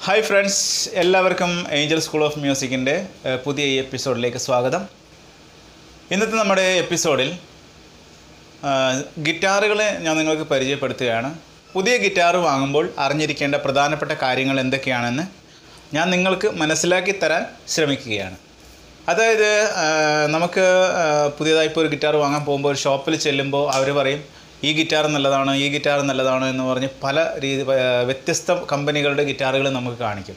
hi friends എല്ലാവർക്കും angel school of മ്യൂസിക്കിൻ്റെ ഏഹ്, പുതിയ ഈ എപ്പിസോഡിലേക്ക് സ്വാഗതം ഇന്നത്തെ നമ്മുടെ എപ്പിസോഡിൽ ഗിറ്റാറുകൾ ഞാൻ നിങ്ങൾക്ക് പരിചയപ്പെടുത്തുകയാണ് പുതിയ ഗിറ്റാർ വാങ്ങുമ്പോൾ അറിഞ്ഞിരിക്കേണ്ട പ്രധാനപ്പെട്ട കാര്യങ്ങൾ എന്തൊക്കെയാണെന്ന് ഞാൻ നിങ്ങൾക്ക് മനസ്സിലാക്കി തരാൻ ശ്രമിക്കുകയാണ് അതായത് ആ, നമുക്ക് ആ, പുതിയതായി ഇപ്പോൾ ഒരു ഗിറ്റാർ വാങ്ങാൻ പോകുമ്പോൾ ഒരു ഷോപ്പിൽ ചെല്ലുമ്പോൾ അവർ പറയും ഈ ഗിറ്റാർ നല്ലതാണ് ഈ ഗിറ്റാർ നല്ലതാണ് എന്ന് പറഞ്ഞ് പല രീതി ആ, വ്യത്യസ്ത കമ്പനികളുടെ ഗിറ്റാറുകൾ നമുക്ക് കാണിക്കും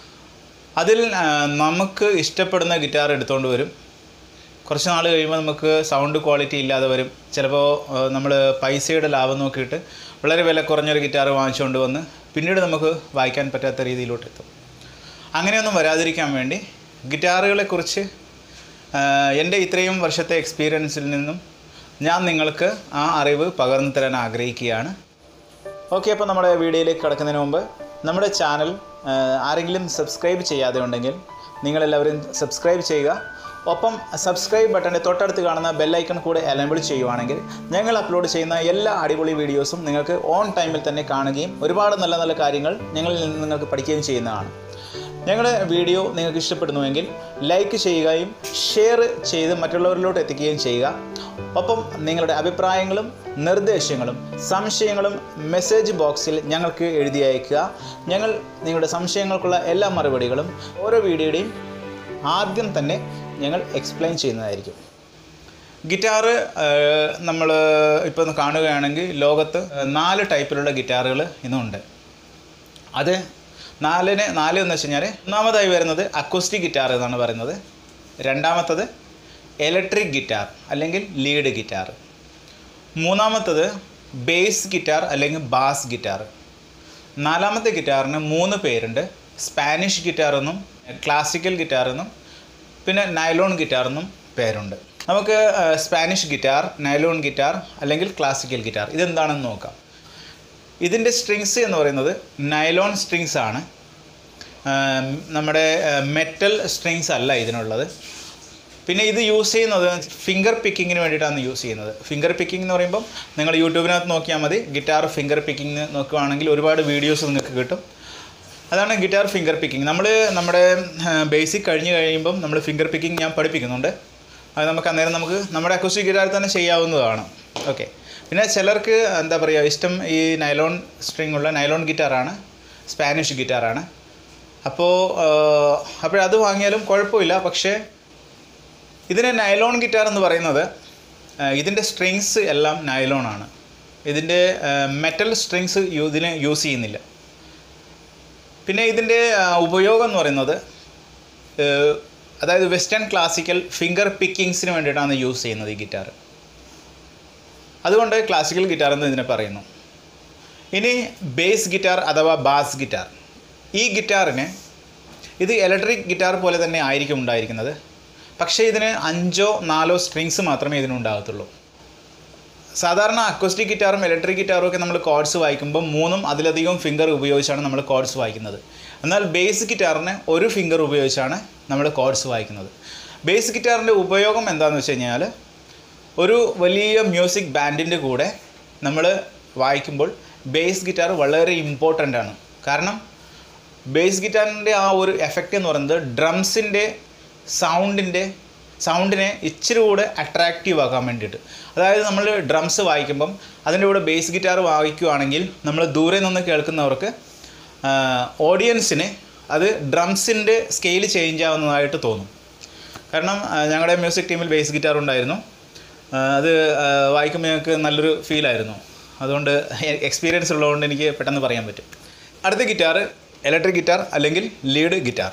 അതിൽ ആ, നമുക്ക് ഇഷ്ടപ്പെടുന്ന ഗിറ്റാർ എടുത്തുകൊണ്ട് വരും കുറച്ച് നാൾ കഴിയുമ്പോൾ നമുക്ക് സൗണ്ട് ക്വാളിറ്റി ഇല്ലാതെ വരും ചിലപ്പോൾ നമ്മൾ പൈസയുടെ ലാഭം നോക്കിയിട്ട് വളരെ വില കുറഞ്ഞൊരു ഗിറ്റാർ വാങ്ങിച്ചുകൊണ്ട് വന്ന് പിന്നീട് നമുക്ക് വായിക്കാൻ പറ്റാത്ത രീതിയിലോട്ട് എത്തും അങ്ങനെയൊന്നും വരാതിരിക്കാൻ വേണ്ടി ഗിറ്റാറുകളെക്കുറിച്ച് ആ, എൻ്റെ ഇത്രയും വർഷത്തെ എക്സ്പീരിയൻസിൽ നിന്നും ഞാൻ നിങ്ങൾക്ക് ആ അറിവ് പകർന്നു തരാൻ ആഗ്രഹിക്കുകയാണ് ഓക്കെ അപ്പോൾ നമ്മുടെ വീഡിയോയിലേക്ക് കിടക്കുന്നതിന് മുമ്പ് നമ്മുടെ ചാനൽ ആ, ആരെങ്കിലും സബ്സ്ക്രൈബ് ചെയ്യാതെ ഉണ്ടെങ്കിൽ നിങ്ങളെല്ലാവരും സബ്സ്ക്രൈബ് ചെയ്യുക ഒപ്പം സബ്സ്ക്രൈബ് ബട്ടൻ്റെ തൊട്ടടുത്ത് കാണുന്ന ബെല്ലൈക്കൺ കൂടെ എലബിൾ ചെയ്യുവാണെങ്കിൽ ഞങ്ങൾ അപ്ലോഡ് ചെയ്യുന്ന എല്ലാ അടിപൊളി വീഡിയോസും നിങ്ങൾക്ക് ഓൺ ടൈമിൽ തന്നെ കാണുകയും ഒരുപാട് നല്ല നല്ല കാര്യങ്ങൾ ഞങ്ങളിൽ നിന്ന് നിങ്ങൾക്ക് പഠിക്കുകയും ചെയ്യുന്നതാണ് ഞങ്ങളുടെ വീഡിയോ നിങ്ങൾക്ക് ഇഷ്ടപ്പെടുന്നുവെങ്കിൽ ലൈക്ക് ചെയ്യുകയും ഷെയർ ചെയ്ത് മറ്റുള്ളവരിലോട്ട് എത്തിക്കുകയും ചെയ്യുക ഒപ്പം നിങ്ങളുടെ അഭിപ്രായങ്ങളും നിർദ്ദേശങ്ങളും സംശയങ്ങളും മെസ്സേജ് ബോക്സിൽ ഞങ്ങൾക്ക് എഴുതി അയക്കുക ഞങ്ങൾ നിങ്ങളുടെ സംശയങ്ങൾക്കുള്ള എല്ലാ മറുപടികളും ഓരോ വീഡിയോയുടെയും ആദ്യം തന്നെ ഞങ്ങൾ എക്സ്പ്ലെയിൻ ചെയ്യുന്നതായിരിക്കും ഗിറ്റാറ് നമ്മൾ ഇപ്പോൾ ഒന്ന് കാണുകയാണെങ്കിൽ ലോകത്ത് നാല് ടൈപ്പിലുള്ള ഗിറ്റാറുകൾ ഇന്നുണ്ട് അത് നാലിന് നാല് എന്ന് വെച്ച് കഴിഞ്ഞാൽ ഒന്നാമതായി വരുന്നത് അക്കോസ്റ്റിക് ഗിറ്റാർ എന്നാണ് പറയുന്നത് രണ്ടാമത്തത് ഇലക്ട്രിക് ഗിറ്റാർ അല്ലെങ്കിൽ ലീഡ് ഗിറ്റാർ മൂന്നാമത്തത് ബേസ് ഗിറ്റാർ അല്ലെങ്കിൽ ബാസ് ഗിറ്റാർ നാലാമത്തെ ഗിറ്റാറിന് മൂന്ന് പേരുണ്ട് സ്പാനിഷ് ഗിറ്റാർ എന്നും ക്ലാസിക്കൽ ഗിറ്റാർ എന്നും പിന്നെ നൈലോൺ ഗിറ്റാർ എന്നും പേരുണ്ട് നമുക്ക് ആ, സ്പാനിഷ് ഗിറ്റാർ നൈലോൺ ഗിറ്റാർ അല്ലെങ്കിൽ ക്ലാസിക്കൽ ഗിറ്റാർ ഇതെന്താണെന്ന് നോക്കാം ഇതിൻ്റെ സ്ട്രിങ്സ് എന്ന് പറയുന്നത് നൈലോൺ സ്ട്രിങ്സ് ആണ് ആം, നമ്മുടെ മെറ്റൽ സ്ട്രിങ്സ് അല്ല ഇതിനുള്ളത് പിന്നെ ഇത് യൂസ് ചെയ്യുന്നത് ഫിംഗർ പിക്കിങ്ങിന് വേണ്ടിയിട്ടാണ് യൂസ് ചെയ്യുന്നത് ഫിംഗർ പിക്കിംഗ് എന്ന് പറയുമ്പം നിങ്ങൾ യൂട്യൂബിനകത്ത് നോക്കിയാൽ മതി ഗിറ്റാർ ഫിംഗർ പിക്കിംഗ് നോക്കുകയാണെങ്കിൽ ഒരുപാട് വീഡിയോസ് നിങ്ങൾക്ക് കിട്ടും അതാണ് ഗിറ്റാർ ഫിംഗർ പിക്കിംഗ് നമ്മൾ നമ്മുടെ ബേസിക് കഴിഞ്ഞ് കഴിയുമ്പം നമ്മൾ ഫിംഗർ പിക്കിംഗ് ഞാൻ പഠിപ്പിക്കുന്നുണ്ട് അത് നമുക്ക് അന്നേരം നമുക്ക് നമ്മുടെ അക്കോസ്റ്റിക് ഗിറ്റാർ തന്നെ ചെയ്യാവുന്നതാണ് ഓക്കെ പിന്നെ ചിലർക്ക് എന്താ പറയുക ഇഷ്ടം ഈ നൈലോൺ സ്ട്രിങ് ഉള്ള നൈലോൺ ഗിറ്റാറാണ് സ്പാനിഷ് ഗിറ്റാറാണ് അപ്പോൾ അപ്പോഴത് വാങ്ങിയാലും കുഴപ്പമില്ല പക്ഷേ ഇതിന് നൈലോൺ ഗിറ്റാർ എന്ന് പറയുന്നത് ആ, ഇതിൻ്റെ സ്ട്രിങ്സ് എല്ലാം നൈലോൺ ആണ് ഇതിൻ്റെ മെറ്റൽ സ്ട്രിങ്സ് ഇതിന് യൂസ് ചെയ്യുന്നില്ല പിന്നെ ഇതിൻ്റെ ആ, ഉപയോഗം എന്ന് പറയുന്നത് ഏഹ്, അതായത് വെസ്റ്റേൺ ക്ലാസിക്കൽ ഫിംഗർ പിക്കിങ്സിന് വേണ്ടിയിട്ടാണ് യൂസ് ചെയ്യുന്നത് ഈ ഗിറ്റാർ അതുകൊണ്ട് ക്ലാസിക്കൽ ഗിറ്റാർ എന്ന് ഇതിനെ പറയുന്നു ഇനി ബേസ് ഗിറ്റാർ അഥവാ ബാസ് ഗിറ്റാർ ഈ ഗിറ്റാറിന് ഇത് ഇലക്ട്രിക് ഗിറ്റാർ പോലെ തന്നെ ആയിരിക്കും ഉണ്ടായിരിക്കുന്നത് പക്ഷേ ഇതിന് അഞ്ചോ നാലോ സ്ട്രിങ്സ് മാത്രമേ ഇതിനുണ്ടാകത്തുള്ളൂ സാധാരണ അക്കോസ്റ്റിക് ഗിറ്റാറും ഇലക്ട്രിക് ഗിറ്റാറും ഒക്കെ നമ്മൾ കോഡ്സ് വായിക്കുമ്പോൾ മൂന്നും അതിലധികം ഫിംഗർ ഉപയോഗിച്ചാണ് നമ്മൾ കോഡ്സ് വായിക്കുന്നത് എന്നാൽ ബേസ് ഗിറ്റാറിന് ഒരു ഫിംഗർ ഉപയോഗിച്ചാണ് നമ്മൾ കോഡ്സ് വായിക്കുന്നത് ബേസ് ഗിറ്റാറിൻ്റെ ഉപയോഗം എന്താണെന്ന് വെച്ച് കഴിഞ്ഞാൽ ഒരു വലിയ മ്യൂസിക് ബാൻഡിൻ്റെ കൂടെ നമ്മൾ വായിക്കുമ്പോൾ ബേസ് ഗിറ്റാർ വളരെ ഇമ്പോർട്ടൻ്റ് ആണ് കാരണം ബേസ് ഗിറ്റാറിൻ്റെ ആ ഒരു എഫക്റ്റ് എന്ന് പറയുന്നത് ഡ്രംസിൻ്റെ സൗണ്ടിൻ്റെ സൗണ്ടിനെ ഇച്ചിരി കൂടെ അട്രാക്റ്റീവ് ആക്കാൻ വേണ്ടിയിട്ട് അതായത് നമ്മൾ ഡ്രംസ് വായിക്കുമ്പം അതിൻ്റെ കൂടെ ബേസ് ഗിറ്റാർ വായിക്കുകയാണെങ്കിൽ നമ്മൾ ദൂരെ നിന്ന് കേൾക്കുന്നവർക്ക് ഓഡിയൻസിന് അത് ഡ്രംസിൻ്റെ സ്കെയിൽ ചേഞ്ച് ആവുന്നതായിട്ട് തോന്നും കാരണം ആ, ഞങ്ങളുടെ മ്യൂസിക് ടീമിൽ ബേസ് ഗിറ്റാർ ഉണ്ടായിരുന്നു ആ, അത് ആ, വായിക്കുമ്പോൾ ഞങ്ങൾക്ക് നല്ലൊരു ഫീലായിരുന്നു അതുകൊണ്ട് എക്സ്പീരിയൻസ് ഉള്ളതുകൊണ്ട് എനിക്ക് പെട്ടെന്ന് പറയാൻ പറ്റും അടുത്ത ഗിറ്റാർ ഇലക്ട്രിക് ഗിറ്റാർ അല്ലെങ്കിൽ ലീഡ് ഗിറ്റാർ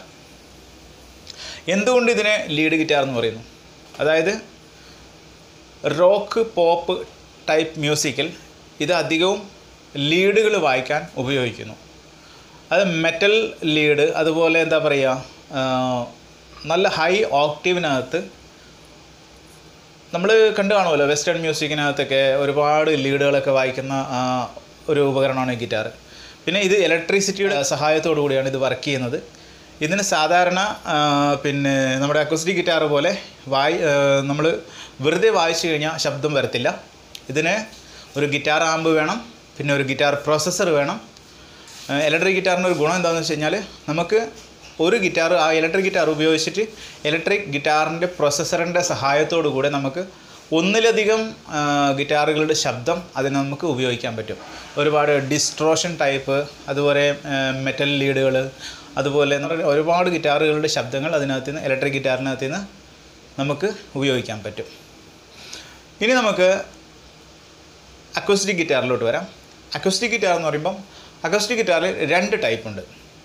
എന്തുകൊണ്ട് ഇതിനെ ലീഡ് ഗിറ്റാർ എന്ന് പറയുന്നു അതായത് റോക്ക് പോപ്പ് ടൈപ്പ് മ്യൂസിക്കിൽ ഇത് അധികവും ലീഡുകൾ വായിക്കാൻ ഉപയോഗിക്കുന്നു അത് മെറ്റൽ ലീഡ് അതുപോലെ എന്താ പറയുക ആ, നല്ല ഹൈ ഓക്റ്റീവിനകത്ത് നമ്മൾ കണ്ടു കാണുമല്ലോ വെസ്റ്റേൺ മ്യൂസിക്കിനകത്തൊക്കെ ഒരുപാട് ലീഡുകളൊക്കെ വായിക്കുന്ന ആ, ഒരു ഉപകരണമാണ് ഈ ഗിറ്റാർ പിന്നെ ഇത് ഇലക്ട്രിസിറ്റിയുടെ സഹായത്തോടു കൂടിയാണ് ഇത് വർക്ക് ചെയ്യുന്നത് ഇതിന് സാധാരണ ആ, പിന്നെ നമ്മുടെ അക്കോസ്റ്റിക് ഗിറ്റാർ പോലെ വായി നമ്മൾ വെറുതെ വായിച്ചു കഴിഞ്ഞാൽ ശബ്ദം വരത്തില്ല ഇതിന് ഒരു ഗിറ്റാർ ആമ്പ് വേണം പിന്നെ ഒരു ഗിറ്റാർ പ്രോസസ്സർ വേണം ഇലക്ട്രിക് ഗിറ്റാറിൻ്റെ ഒരു ഗുണം എന്താണെന്ന് വെച്ച് കഴിഞ്ഞാൽ നമുക്ക് ഒരു ഗിറ്റാർ ആ ഇലക്ട്രിക് ഗിറ്റാർ ഉപയോഗിച്ചിട്ട് ഇലക്ട്രിക് ഗിറ്റാറിൻ്റെ പ്രൊസസ്സറിൻ്റെ സഹായത്തോടു കൂടെ നമുക്ക് ഒന്നിലധികം ആ, ഗിറ്റാറുകളുടെ ശബ്ദം അതിന് നമുക്ക് ഉപയോഗിക്കാൻ പറ്റും ഒരുപാട് ഡിസ്ട്രോഷൻ ടൈപ്പ് അതുപോലെ മെറ്റൽ ലീഡുകൾ അതുപോലെ എന്ന് പറഞ്ഞാൽ ഒരുപാട് ഗിറ്റാറുകളുടെ ശബ്ദങ്ങൾ അതിനകത്ത് നിന്ന് ഇലക്ട്രിക് ഗിറ്റാറിനകത്ത് നിന്ന് നമുക്ക് ഉപയോഗിക്കാൻ പറ്റും ഇനി നമുക്ക് അക്വസ്റ്റിക് ഗിറ്റാറിലോട്ട് വരാം അക്വസ്റ്റിക് ഗിറ്റാർ എന്ന് പറയുമ്പം അക്വസ്റ്റിക് ഗിറ്റാറിൽ രണ്ട് ടൈപ്പ് ഉണ്ട്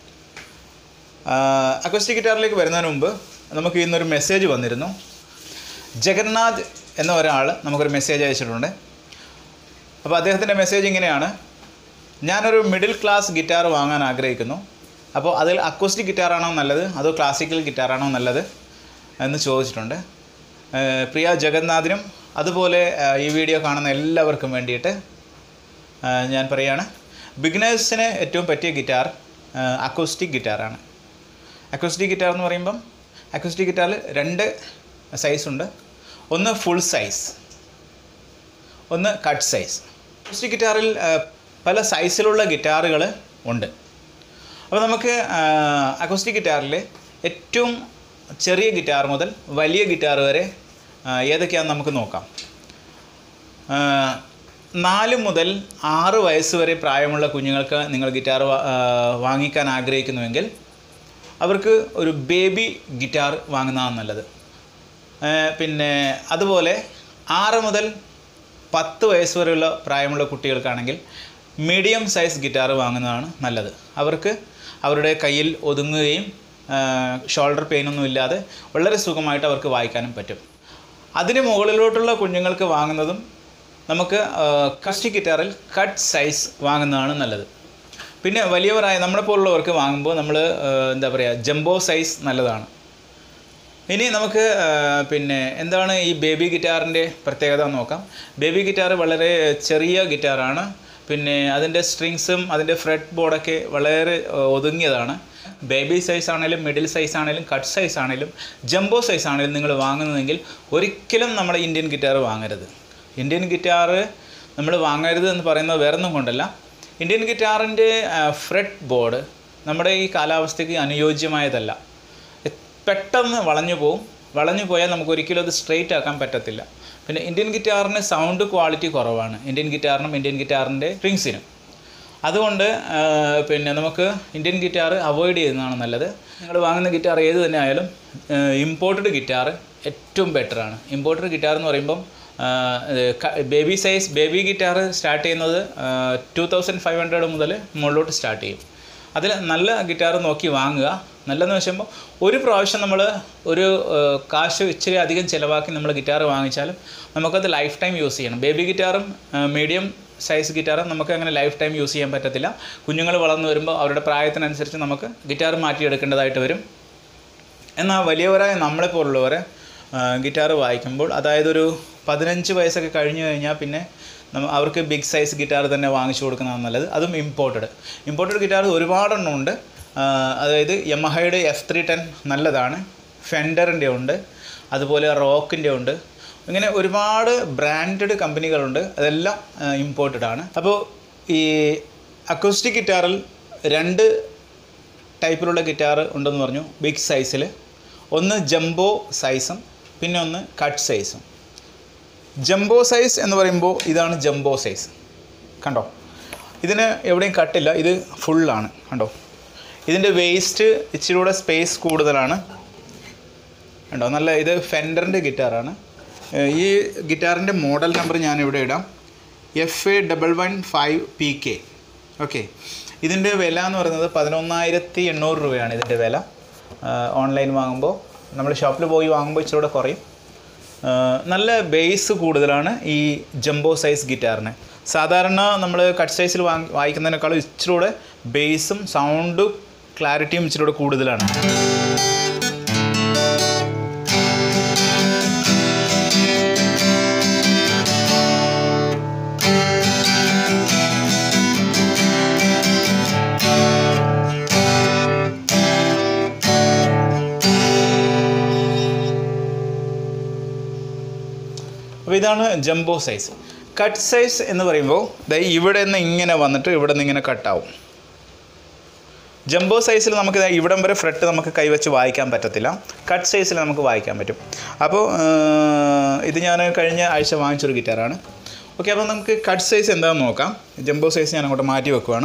അക്വസ്റ്റിക് ഗിറ്റാറിലേക്ക് വരുന്നതിന് മുമ്പ് നമുക്ക് ഇന്നൊരു മെസ്സേജ് വന്നിരുന്നു ജഗന്നാഥ് എന്ന ഒരാൾ നമുക്കൊരു മെസ്സേജ് അയച്ചിട്ടുണ്ട് അപ്പോൾ അദ്ദേഹത്തിൻ്റെ മെസ്സേജ് ഇങ്ങനെയാണ് ഞാനൊരു മിഡിൽ ക്ലാസ് ഗിറ്റാർ വാങ്ങാൻ ആഗ്രഹിക്കുന്നു അപ്പോൾ അതിൽ അക്വസ്റ്റിക് ഗിറ്റാറാണോ നല്ലത് അതോ ക്ലാസിക്കൽ ഗിറ്റാറാണോ നല്ലത് എന്ന് ചോദിച്ചിട്ടുണ്ട് ഏഹ് പ്രിയ ജഗന്നാഥിനും അതുപോലെ ഏഹ് ഈ വീഡിയോ കാണുന്ന എല്ലാവർക്കും വേണ്ടിയിട്ട് ഏഹ് ഞാൻ പറയുകയാണ് ബിഗിനേഴ്സിന് ഏറ്റവും പറ്റിയ ഗിറ്റാർ അക്കോസ്റ്റിക് ഗിറ്റാറാണ് അക്കോസ്റ്റിക് ഗിറ്റാർ എന്ന് പറയുമ്പം അക്കോസ്റ്റിക് ഗിറ്റാറിൽ രണ്ട് സൈസ് ഉണ്ട് ഒന്ന് ഫുൾ സൈസ് ഒന്ന് കട്ട് സൈസ് അക്കോസ്റ്റിക് ഗിറ്റാറിൽ ഏഹ്, പല സൈസിലുള്ള ഗിറ്റാറുകൾ ഉണ്ട് അപ്പോൾ നമുക്ക് അക്കോസ്റ്റിക് ഗിറ്റാറിൽ ഏറ്റവും ചെറിയ ഗിറ്റാർ മുതൽ വലിയ ഗിറ്റാർ വരെ ആ, ഏതൊക്കെയാണെന്ന് നമുക്ക് നോക്കാം ആ, നാല് മുതൽ ആറ് വയസ്സ് വരെ പ്രായമുള്ള കുഞ്ഞുങ്ങൾക്ക് നിങ്ങൾ ഗിറ്റാർ വാ- ആ, വാങ്ങിക്കാൻ ആഗ്രഹിക്കുന്നുവെങ്കിൽ അവർക്ക് ഒരു ബേബി ഗിറ്റാർ വാങ്ങുന്നതാണ് നല്ലത് ആ, പിന്നെ അതുപോലെ ആറ് മുതൽ പത്ത് വയസ്സ് വരെയുള്ള പ്രായമുള്ള കുട്ടികൾക്കാണെങ്കിൽ മീഡിയം സൈസ് ഗിറ്റാർ വാങ്ങുന്നതാണ് നല്ലത് അവർക്ക് അവരുടെ കയ്യിൽ ഒതുങ്ങുകയും ഷോൾഡർ പെയിനൊന്നും ഇല്ലാതെ വളരെ സുഖമായിട്ട് അവർക്ക് വായിക്കാനും പറ്റും അതിന് മുകളിലോട്ടുള്ള കുഞ്ഞുങ്ങൾക്ക് വാങ്ങുന്നതും നമുക്ക് കസ്റ്റി ഗിറ്റാറിൽ കട്ട് സൈസ് വാങ്ങുന്നതാണ് നല്ലത് പിന്നെ വലിയവരായ നമ്മളെ പോലുള്ളവർക്ക് വാങ്ങുമ്പോൾ നമ്മൾ എന്താ പറയുക ജംബോ സൈസ് നല്ലതാണ് ഇനി നമുക്ക് ആ, പിന്നെ എന്താണ് ഈ ബേബി ഗിറ്റാറിൻ്റെ പ്രത്യേകത എന്ന് നോക്കാം ബേബി ഗിറ്റാർ വളരെ ചെറിയ ഗിറ്റാറാണ് പിന്നെ അതിൻ്റെ സ്ട്രിങ്സും അതിൻ്റെ ഫ്രെഡ് ബോർഡൊക്കെ വളരെ ആ, ഒതുങ്ങിയതാണ് ബേബി സൈസ് ആണെങ്കിലും മിഡിൽ സൈസ് ആണെങ്കിലും കട്ട് സൈസ് ആണെങ്കിലും ജംബോ സൈസ് ആണെങ്കിലും നിങ്ങൾ വാങ്ങുന്നതെങ്കിൽ ഒരിക്കലും നമ്മുടെ ഇന്ത്യൻ ഗിറ്റാർ വാങ്ങരുത് ഇന്ത്യൻ ഗിറ്റാർ നമ്മൾ വാങ്ങരുത് എന്ന് പറയുന്നത് വേറൊന്നും കൊണ്ടല്ല ഇന്ത്യൻ ഗിറ്റാറിൻ്റെ ഫ്രെഡ് ബോർഡ് നമ്മുടെ ഈ കാലാവസ്ഥയ്ക്ക് അനുയോജ്യമായതല്ല എ- പെട്ടെന്ന് വളഞ്ഞു പോവും വളഞ്ഞു പോയാൽ നമുക്ക് ഒരിക്കലും അത് സ്ട്രെയിറ്റ് ആക്കാൻ പറ്റത്തില്ല പിന്നെ ഇന്ത്യൻ ഗിറ്റാറിന് സൗണ്ട് ക്വാളിറ്റി കുറവാണ് ഇന്ത്യൻ ഗിറ്റാറിനും ഇന്ത്യൻ ഗിറ്റാറിൻ്റെ സ്ട്രിങ്സിനും അതുകൊണ്ട് ആ, പിന്നെ നമുക്ക് ഇന്ത്യൻ ഗിറ്റാർ അവോയ്ഡ് ചെയ്യുന്നതാണ് നല്ലത് നിങ്ങൾ വാങ്ങുന്ന ഗിറ്റാർ ഏത് തന്നെ ആയാലും ഇമ്പോർട്ടഡ് ഗിറ്റാർ ഏറ്റവും ബെറ്ററാണ് ഇമ്പോർട്ടഡ് ഗിറ്റാർ എന്ന് പറയുമ്പം baby size baby guitar start ചെയ്യുന്നത് ടു തൗസൻഡ് ഫൈവ് ഹൺഡ്രഡ് മുതൽ മുകളിലോട്ട് സ്റ്റാർട്ട് ചെയ്യും അതിൽ നല്ല ഗിറ്റാർ നോക്കി വാങ്ങുക നല്ലതെന്ന് വെച്ചുമ്പോൾ ഒരു പ്രാവശ്യം നമ്മൾ ഒരു ആ, കാശ് ഇച്ചിരി അധികം ചിലവാക്കി നമ്മൾ ഗിറ്റാർ വാങ്ങിച്ചാലും നമുക്കത് ലൈഫ് ടൈം യൂസ് ചെയ്യണം ബേബി ഗിറ്റാറും മീഡിയം സൈസ് ഗിറ്റാറും നമുക്ക് അങ്ങനെ ലൈഫ് ടൈം യൂസ് ചെയ്യാൻ പറ്റത്തില്ല കുഞ്ഞുങ്ങൾ വളർന്നു വരുമ്പോൾ അവരുടെ പ്രായത്തിനനുസരിച്ച് നമുക്ക് ഗിറ്റാർ മാറ്റിയെടുക്കേണ്ടതായിട്ട് വരും എന്നാൽ വലിയവരായ നമ്മളെ പോലുള്ളവരെ ഗിറ്റാർ വായിക്കുമ്പോൾ അതായത് ഒരു പതിനഞ്ച് വയസ്സൊക്കെ കഴിഞ്ഞു കഴിഞ്ഞാൽ പിന്നെ നമ്മ അവർക്ക് ബിഗ് സൈസ് ഗിറ്റാർ തന്നെ വാങ്ങിച്ചു കൊടുക്കുന്നതാണ് നല്ലത് അതും ഇമ്പോർട്ടഡ് ഇമ്പോർട്ടഡ് ഗിറ്റാർ ഒരുപാടെണ്ണം ഉണ്ട് ആ, അതായത് യമഹയുടെ എഫ് ത്രീ ടെൻ നല്ലതാണ് ഫെൻഡറിൻ്റെ ഉണ്ട് അതുപോലെ റോക്കിൻ്റെ ഉണ്ട് ഇങ്ങനെ ഒരുപാട് ബ്രാൻഡഡ് കമ്പനികളുണ്ട് അതെല്ലാം ഇമ്പോർട്ടഡ് ആണ് അപ്പോൾ ഈ അക്കോസ്റ്റിക് ഗിറ്റാറിൽ രണ്ട് ടൈപ്പിലുള്ള ഗിറ്റാർ ഉണ്ടെന്ന് പറഞ്ഞു ബിഗ് സൈസിൽ ഒന്ന് ജംബോ സൈസും പിന്നെ ഒന്ന് കട്ട് സൈസും ജംബോ സൈസ് എന്ന് പറയുമ്പോൾ ഇതാണ് ജംബോ സൈസ് കണ്ടോ ഇതിന് എവിടെയും കട്ടില്ല ഇത് ഫുള്ളാണ് കണ്ടോ ഇതിൻ്റെ വേസ്റ്റ് ഇച്ചിരി കൂടെ സ്പേസ് കൂടുതലാണ് കണ്ടോ നല്ല ഇത് ഫെൻഡറിൻ്റെ ഗിറ്റാറാണ് ഏഹ് ഈ ഗിറ്റാറിൻ്റെ മോഡൽ നമ്പർ ഞാൻ ഇവിടെ ഇടാം F A double one five P K okay ഇതിൻ്റെ വില എന്ന് പറയുന്നത് പതിനൊന്നായിരത്തി എണ്ണൂറ് രൂപയാണ് ഇതിൻ്റെ വില ഓൺലൈൻ വാങ്ങുമ്പോൾ നമ്മൾ ഷോപ്പിൽ പോയി വാങ്ങുമ്പോൾ ഇച്ചിരി കൂടെ കുറയും ആഹ് നല്ല ബേസ് കൂടുതലാണ് ഈ ജംബോ സൈസ് ഗിറ്റാറിന് സാധാരണ നമ്മൾ കട്ട് സൈസിൽ വാങ്ങി വായിക്കുന്നതിനേക്കാളും ഇച്ചിരി കൂടെ ബേസും സൗണ്ടും ക്ലാരിറ്റിയും ഇച്ചിരി കൂടെ കൂടുതലാണ് അപ്പോൾ ഇതാണ് ജംബോ സൈസ് കട്ട് സൈസ് എന്ന് പറയുമ്പോൾ ദേ ഇവിടെ നിന്ന് ഇങ്ങനെ വന്നിട്ട് ഇവിടെ നിന്ന് ഇങ്ങനെ കട്ടാവും ജംബോ സൈസിൽ നമുക്ക് ദേ ഇവിടം വരെ ഫ്രെട്ട് നമുക്ക് കൈവച്ച് വായിക്കാൻ പറ്റത്തില്ല കട്ട് സൈസിൽ നമുക്ക് വായിക്കാൻ പറ്റും അപ്പോൾ ഇത് ഞാൻ കഴിഞ്ഞ ആഴ്ച വാങ്ങിച്ചൊരു ഗിറ്റാറാണ് ഓക്കെ അപ്പോൾ നമുക്ക് കട്ട് സൈസ് എന്താണെന്ന് നോക്കാം ജംബോ സൈസ് ഞാൻ അങ്ങോട്ട് മാറ്റി വെക്കുവാണ്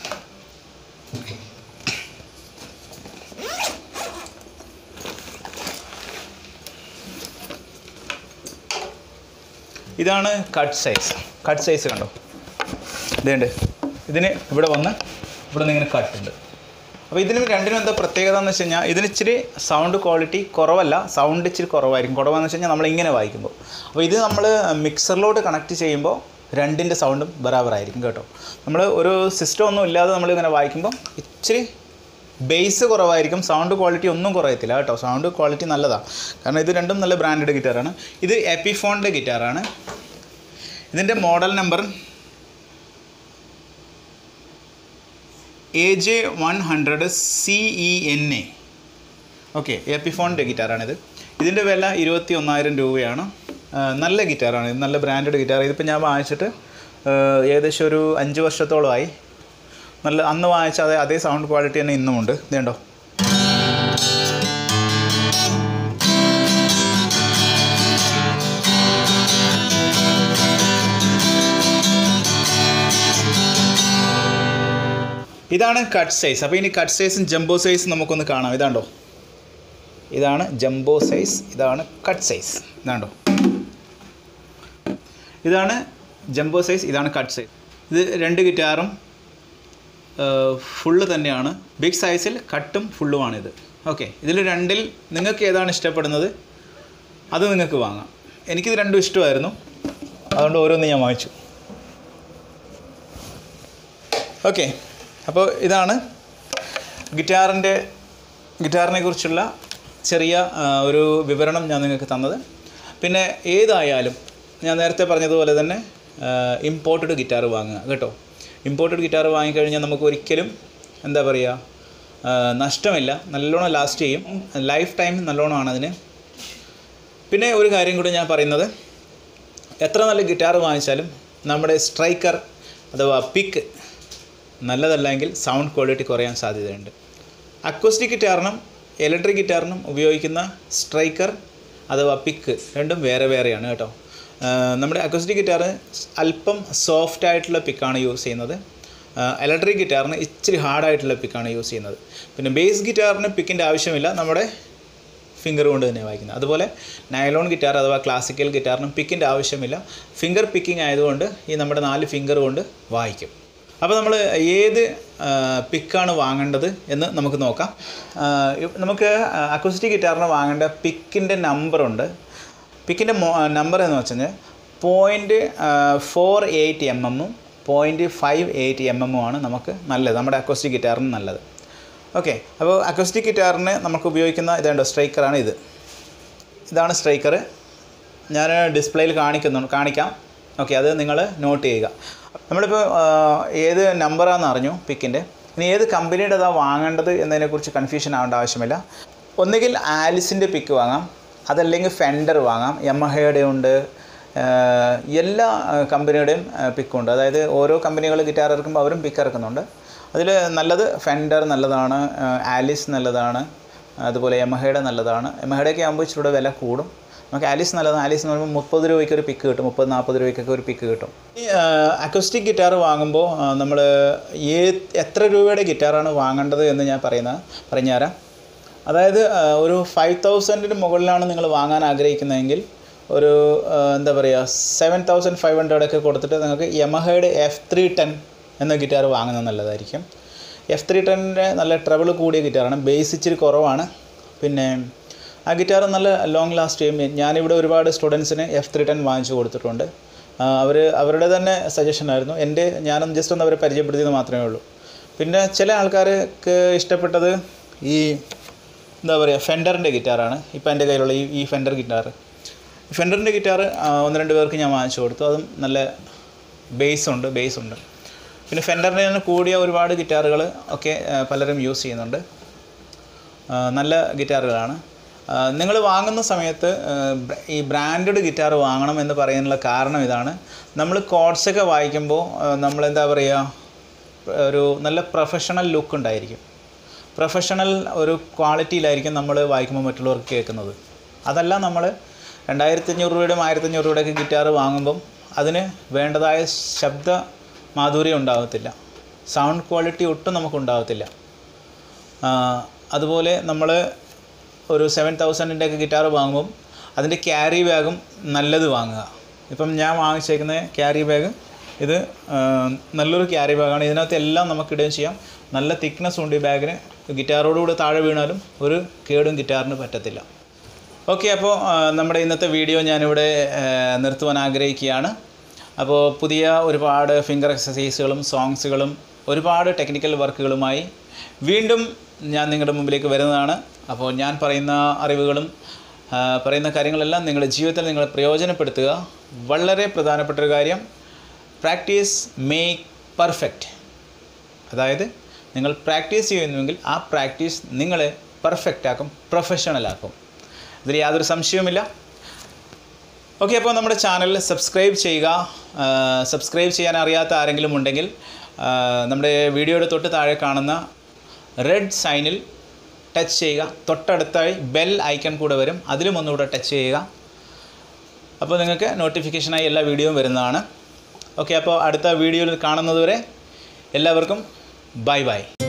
ഇതാണ് കട്ട് സൈസ് കട്ട് സൈസ് കണ്ടോ ഇതേണ്ട് ഇതിന് ഇവിടെ വന്ന് ഇവിടെ നിന്ന് ഇങ്ങനെ കട്ട് ഉണ്ട് അപ്പോൾ ഇതിനും രണ്ടിനും എന്താ പ്രത്യേകത എന്ന് വെച്ച് കഴിഞ്ഞാൽ ഇതിന് ഇച്ചിരി സൗണ്ട് ക്വാളിറ്റി കുറവല്ല സൗണ്ട് ഇച്ചിരി കുറവായിരിക്കും കുറവാന്ന് വെച്ച് കഴിഞ്ഞാൽ നമ്മൾ ഇങ്ങനെ വായിക്കുമ്പോൾ അപ്പോൾ ഇത് നമ്മൾ മിക്സറിലോട്ട് കണക്ട് ചെയ്യുമ്പോൾ രണ്ടിൻ്റെ സൗണ്ടും ബറാബറായിരിക്കും കേട്ടോ നമ്മൾ ഒരു സിസ്റ്റം ഒന്നും ഇല്ലാതെ നമ്മൾ ഇങ്ങനെ വായിക്കുമ്പോൾ ഇച്ചിരി ബേസ് കുറവായിരിക്കും സൗണ്ട് ക്വാളിറ്റി ഒന്നും കുറയത്തില്ല കേട്ടോ സൗണ്ട് ക്വാളിറ്റി നല്ലതാണ് കാരണം ഇത് രണ്ടും നല്ല ബ്രാൻഡഡ് ഗിറ്റാറാണ് ഇത് എപ്പിഫോണിൻ്റെ ഗിറ്റാറാണ് ഇതിൻ്റെ model number A J one hundred C E N A okay എപ്പിഫോണിൻ്റെ ഗിറ്റാറാണിത് ഇതിൻ്റെ വില ഇരുപത്തി ഒന്നായിരം രൂപയാണ് ആ, നല്ല ഗിറ്റാറാണ് ഇത് നല്ല ബ്രാൻഡഡ് ഗിറ്റാർ ഇതിപ്പോൾ ഞാൻ വാങ്ങിച്ചിട്ട് ആ, ഏകദേശം ഒരു അഞ്ച് വർഷത്തോളമായി നല്ല അന്ന് വാങ്ങിച്ച അതേ അതേ സൗണ്ട് ക്വാളിറ്റി തന്നെ ഇന്നുമുണ്ട് ഇതുണ്ടോ ഇതാണ് കട്ട് സൈസ് അപ്പോൾ ഇനി കട്ട് സൈസും ജംബോ സൈസും നമുക്കൊന്ന് കാണാം ഇതാണ്ടോ ഇതാണ് ജംബോ സൈസ് ഇതാണ് കട്ട് സൈസ് ഇതാണ്ടോ ഇതാണ് ജംബോ സൈസ് ഇതാണ് കട്ട് സൈസ് ഇത് രണ്ട് ഗിറ്റാറും ഫുള്ള് തന്നെയാണ് ബിഗ് സൈസിൽ കട്ടും ഫുള്ളുമാണിത് ഓക്കെ ഇതിൽ രണ്ടിൽ നിങ്ങൾക്ക് ഏതാണ് ഇഷ്ടപ്പെടുന്നത് അത് നിങ്ങൾക്ക് വാങ്ങാം എനിക്കിത് രണ്ടും ഇഷ്ടമായിരുന്നു അതുകൊണ്ട് ഓരോന്ന് ഞാൻ വാങ്ങിച്ചു ഓക്കെ അപ്പോൾ ഇതാണ് ഗിറ്റാറിൻ്റെ ഗിറ്റാറിനെ കുറിച്ചുള്ള ചെറിയ ആ, ഒരു വിവരണം ഞാൻ നിങ്ങൾക്ക് തന്നത് പിന്നെ ഏതായാലും ഞാൻ നേരത്തെ പറഞ്ഞതുപോലെ തന്നെ ഇമ്പോർട്ടഡ് ഗിറ്റാർ വാങ്ങുക കേട്ടോ ഇമ്പോർട്ടഡ് ഗിറ്റാർ വാങ്ങിക്കഴിഞ്ഞാൽ നമുക്ക് ഒരിക്കലും എന്താ പറയുക ആ, നഷ്ടമില്ല നല്ലോണം ലാസ്റ്റ് ചെയ്യും ലൈഫ് ടൈം നല്ലോണമാണ് അതിന് പിന്നെ ഒരു കാര്യം കൂടി ഞാൻ പറയുന്നത് എത്ര നല്ല ഗിറ്റാർ വാങ്ങിച്ചാലും നമ്മുടെ സ്ട്രൈക്കർ അഥവാ പിക്ക് നല്ലതല്ലെങ്കിൽ സൗണ്ട് ക്വാളിറ്റി കുറയാൻ സാധ്യതയുണ്ട് അക്വസ്റ്റിക് ഗിറ്റാറിനും ഇലക്ട്രിക് ഗിറ്റാറിനും ഉപയോഗിക്കുന്ന സ്ട്രൈക്കർ അഥവാ പിക്ക് രണ്ടും വേറെ വേറെയാണ് കേട്ടോ ആ, നമ്മുടെ അക്വസ്റ്റിക് ഗിറ്റാർ അല്പം സോഫ്റ്റ് ആയിട്ടുള്ള പിക്കാണ് യൂസ് ചെയ്യുന്നത് ഇലക്ട്രിക് ഗിറ്റാറിന് ഇച്ചിരി ഹാർഡായിട്ടുള്ള പിക്കാണ് യൂസ് ചെയ്യുന്നത് പിന്നെ ബേസ് ഗിറ്റാറിന് പിക്കിൻ്റെ ആവശ്യമില്ല നമ്മുടെ ഫിംഗർ കൊണ്ട് തന്നെ വായിക്കുന്നത് അതുപോലെ നൈലോൺ ഗിറ്റാർ അഥവാ ക്ലാസിക്കൽ ഗിറ്റാറിനും പിക്കിൻ്റെ ആവശ്യമില്ല ഫിംഗർ പിക്കിംഗ് ആയതുകൊണ്ട് ഈ നമ്മുടെ നാല് ഫിംഗർ കൊണ്ട് വായിക്കും അപ്പോൾ നമ്മൾ ഏത് പിക്കാണ് വാങ്ങേണ്ടത് എന്ന് നമുക്ക് നോക്കാം ആ, ഇ- നമുക്ക് അക്വസ്റ്റിക് ഗിറ്റാറിന് വാങ്ങേണ്ട പിക്കിൻ്റെ നമ്പറുണ്ട് പിക്കിൻ്റെ നമ്പർ എന്ന് വെച്ച് കഴിഞ്ഞാൽ പോയിൻറ്റ് ഫോർ എയ്റ്റ് എം എമ്മും പോയിൻറ്റ് ഫൈവ് എയ്റ്റ് എം എമ്മും ആണ് നമുക്ക് നല്ലത് നമ്മുടെ അക്വസ്റ്റിക് ഗിറ്റാറിന് നല്ലത് ഓക്കെ അപ്പോൾ അക്വസ്റ്റിക് ഗിറ്റാറിന് നമുക്ക് ഉപയോഗിക്കുന്ന ഇതുണ്ടോ സ്ട്രൈക്കറാണ് ഇത് ഇതാണ് സ്ട്രൈക്കർ ഞാൻ ഡിസ്പ്ലേയിൽ കാണിക്കുന്നുണ്ട് കാണിക്കാം ഓക്കെ അത് നിങ്ങൾ നോട്ട് ചെയ്യുക നമ്മളിപ്പോൾ ആ, ഏത് നമ്പറാണെന്ന് അറിഞ്ഞു പിക്കിൻ്റെ ഇനി ഏത് കമ്പനിയുടെ അതാ വാങ്ങേണ്ടത് എന്നതിനെക്കുറിച്ച് കൺഫ്യൂഷൻ ആവേണ്ട ആവശ്യമില്ല ഒന്നുകിൽ ആലിസിൻ്റെ പിക്ക് വാങ്ങാം അതല്ലെങ്കിൽ ഫെൻഡർ വാങ്ങാം യമഹയുടെ ഉണ്ട് ആ, എല്ലാ ആ, കമ്പനിയുടെയും പിക്കുണ്ട് അതായത് ഓരോ കമ്പനികൾ ഗിറ്റാർ ഇറക്കുമ്പോൾ അവരും പിക്ക് ഇറക്കുന്നുണ്ട് അതിൽ നല്ലത് ഫെൻഡർ നല്ലതാണ് ആ, ആലിസ് നല്ലതാണ് അതുപോലെ യമഹയുടെ നല്ലതാണ് യമഹയുടെയൊക്കെ ആകുമ്പോൾ ഇച്ചിരി വില കൂടും നമുക്ക് ആലിസ് നല്ലതാണ് ആലിസ് എന്ന് പറയുമ്പോൾ മുപ്പത് രൂപയ്ക്ക് ഒരു പിക്ക് കിട്ടും മുപ്പത് നാൽപ്പത് രൂപയ്ക്കൊക്കെ ഒരു പിക്ക് കിട്ടും ഈ അക്കോസ്റ്റിക് ഗിറ്റാർ വാങ്ങുമ്പോൾ നമ്മൾ ഏ എത്ര രൂപയുടെ ഗിറ്റാറാണ് വാങ്ങേണ്ടത് എന്ന് ഞാൻ പറയുന്നത് പറഞ്ഞുതരാം അതായത് ആ, ഒരു ഫൈവ് തൗസൻഡിന് മുകളിലാണ് നിങ്ങൾ വാങ്ങാൻ ആഗ്രഹിക്കുന്നതെങ്കിൽ ഒരു ആ, എന്താ പറയുക സെവൻ തൗസൻഡ് ഫൈവ് ഹൺഡ്രഡൊക്കെ കൊടുത്തിട്ട് നിങ്ങൾക്ക് യമഹയുടെ എഫ് ത്രീ ടെൻ എന്ന ഗിറ്റാർ വാങ്ങുന്നത് നല്ലതായിരിക്കും എഫ് ത്രീ ടെന്നിൻ്റെ നല്ല ട്രബിൾ കൂടിയ ഗിറ്റാറാണ് ബേസ് ഇച്ചിരി കുറവാണ് പിന്നെ ആ ഗിറ്റാർ നല്ല ലോങ് ലാസ്റ്റ് ചെയ്യും ഞാനിവിടെ ഒരുപാട് സ്റ്റുഡൻസിന് എഫ് ത്രീ ടെൻ വാങ്ങിച്ചു കൊടുത്തിട്ടുണ്ട് അവർ അവരുടെ തന്നെ സജഷൻ ആയിരുന്നു എൻ്റെ ഞാനൊന്ന് ജസ്റ്റ് ഒന്ന് അവരെ പരിചയപ്പെടുത്തിയത് മാത്രമേ ഉള്ളൂ പിന്നെ ചില ആൾക്കാർക്ക് ഇഷ്ടപ്പെട്ടത് ഈ എന്താ പറയുക ഫെൻഡറിൻ്റെ ഗിറ്റാറാണ് ഇപ്പോൾ എൻ്റെ കയ്യിലുള്ള ഈ ഈ ഫെൻഡർ ഗിറ്റാർ ഫെൻഡറിൻ്റെ ഗിറ്റാർ ഒന്ന് രണ്ട് പേർക്ക് ഞാൻ വാങ്ങിച്ചു കൊടുത്തു അതും നല്ല ബേസ് ഉണ്ട് ബേസ് ഉണ്ട് പിന്നെ ഫെൻഡറിൻ്റെ തന്നെ കൂടിയ ഒരുപാട് ഗിറ്റാറുകൾ ഒക്കെ ആ, പലരും യൂസ് ചെയ്യുന്നുണ്ട് ആ, നല്ല ഗിറ്റാറുകളാണ് നിങ്ങൾ വാങ്ങുന്ന സമയത്ത് ആ, ബ്ര- ഈ ബ്രാൻഡഡ് ഗിറ്റാർ വാങ്ങണം എന്ന് പറയാനുള്ള കാരണം ഇതാണ് നമ്മൾ കോഡ്സൊക്കെ വായിക്കുമ്പോൾ നമ്മൾ എന്താ പറയുക ഒരു നല്ല പ്രൊഫഷണൽ ലുക്ക് ഉണ്ടായിരിക്കും പ്രൊഫഷണൽ ഒരു ക്വാളിറ്റിയിലായിരിക്കും നമ്മൾ വായിക്കുമ്പോൾ മറ്റുള്ളവർക്ക് കേൾക്കുന്നത് അതല്ല നമ്മൾ രണ്ടായിരത്തി അഞ്ഞൂറ് രൂപയുടെയും ആയിരത്തി അഞ്ഞൂറ് രൂപയുടെയൊക്കെ ഗിറ്റാർ വാങ്ങുമ്പം അതിന് വേണ്ടതായ ശബ്ദ മാധുര്യം ഉണ്ടാകത്തില്ല സൗണ്ട് ക്വാളിറ്റി ഒട്ടും നമുക്ക് ഉണ്ടാകത്തില്ല ആ, അതുപോലെ നമ്മൾ ഒരു സെവൻ തൗസൻഡിൻ്റെ ഒക്കെ ഗിറ്റാർ വാങ്ങുമ്പം അതിൻ്റെ ക്യാരി ബാഗും നല്ലത് വാങ്ങുക ഇപ്പം ഞാൻ വാങ്ങിച്ചേക്കുന്ന ക്യാരി ബാഗ് ഇത് ആ, നല്ലൊരു ക്യാരി ബാഗാണ് ഇതിനകത്ത് എല്ലാം നമുക്ക് ഇടുകയും ചെയ്യാം നല്ല തിക്നെസ് ഉണ്ട് ഈ ബാഗിന് ഗിറ്റാറോടുകൂടി താഴെ വീണാലും ഒരു കേടും ഗിറ്റാറിന് പറ്റത്തില്ല ഓക്കെ അപ്പോൾ ആ, നമ്മുടെ ഇന്നത്തെ വീഡിയോ ഞാനിവിടെ ആ, നിർത്തുവാൻ ആഗ്രഹിക്കുകയാണ് അപ്പോൾ പുതിയ ഒരുപാട് ഫിംഗർ എക്സസൈസുകളും സോങ്സുകളും ഒരുപാട് ടെക്നിക്കൽ വർക്കുകളുമായി വീണ്ടും ഞാൻ നിങ്ങളുടെ മുമ്പിലേക്ക് വരുന്നതാണ് അപ്പോൾ ഞാൻ പറയുന്ന അറിവുകളും ആ, പറയുന്ന കാര്യങ്ങളെല്ലാം നിങ്ങളുടെ ജീവിതത്തിൽ നിങ്ങൾ പ്രയോജനപ്പെടുത്തുക വളരെ പ്രധാനപ്പെട്ട ഒരു കാര്യം പ്രാക്ടീസ് മേക്ക് പെർഫെക്റ്റ് അതായത് നിങ്ങൾ പ്രാക്ടീസ് ചെയ്യുന്നുവെങ്കിൽ ആ പ്രാക്ടീസ് നിങ്ങളെ പെർഫെക്റ്റ് ആക്കും പ്രൊഫഷണൽ ആക്കും ഇതിൽ യാതൊരു സംശയവുമില്ല ഓക്കെ അപ്പോൾ നമ്മുടെ ചാനൽ സബ്സ്ക്രൈബ് ചെയ്യുക സബ്സ്ക്രൈബ് ചെയ്യാൻ അറിയാത്ത ആരെങ്കിലും ഉണ്ടെങ്കിൽ ആ, നമ്മുടെ വീഡിയോയുടെ തൊട്ട് താഴെ കാണുന്ന റെഡ് സൈനിൽ ടച്ച് ചെയ്യുക തൊട്ടടുത്തായി ബെൽ ഐക്കൺ കൂടെ വരും അതിലും ഒന്നുകൂടെ ടച്ച് ചെയ്യുക അപ്പോൾ നിങ്ങൾക്ക് നോട്ടിഫിക്കേഷനായി എല്ലാ വീഡിയോയും വരുന്നതാണ് ഓക്കെ അപ്പോൾ അടുത്ത വീഡിയോയിൽ കാണുന്നതുവരെ എല്ലാവർക്കും ബൈ ബൈ